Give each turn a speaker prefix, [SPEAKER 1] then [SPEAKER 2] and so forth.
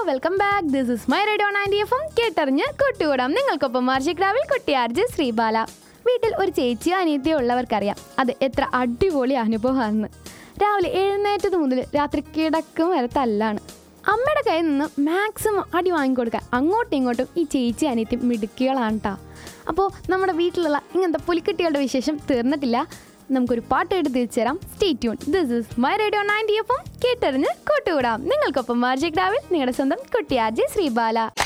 [SPEAKER 1] welcome back this is my radio ninety എഫും കേട്ടറിഞ്ഞ് കൂട്ടുകൂടാം നിങ്ങൾക്കൊപ്പം മാർഷിക്രാവിൽ കുട്ടിയാർജ് ശ്രീബാല വീട്ടിൽ ഒരു ചേച്ചിയോ അനിയത്തിയോ ഉള്ളവർക്കറിയാം അത് എത്ര അടിപൊളി അനുഭവമാണെന്ന് രാവിലെ എഴുന്നേറ്റത് മുതൽ രാത്രി കിടക്കും വരെ തല്ലാണ് അമ്മയുടെ കയ്യിൽ നിന്ന് മാക്സിമം അടി വാങ്ങിക്കൊടുക്കാൻ അങ്ങോട്ടും ഇങ്ങോട്ടും ഈ ചേച്ചി അനിയത്തി മിടുക്കികളാണ് കേട്ടോ അപ്പോൾ നമ്മുടെ വീട്ടിലുള്ള ഇങ്ങനത്തെ പുലിക്കുട്ടികളുടെ വിശേഷം തീർന്നിട്ടില്ല നമുക്കൊരു പാട്ടായിട്ട് തിരിച്ചു തരാം stay tune this is my radio ninety എഫും കേട്ടറിഞ്ഞ് കൂട്ടുകൂടാം നിങ്ങൾക്കൊപ്പം മാർജിക് രാവിൽ നിങ്ങളുടെ സ്വന്തം കുട്ടിയാർജി ശ്രീബാല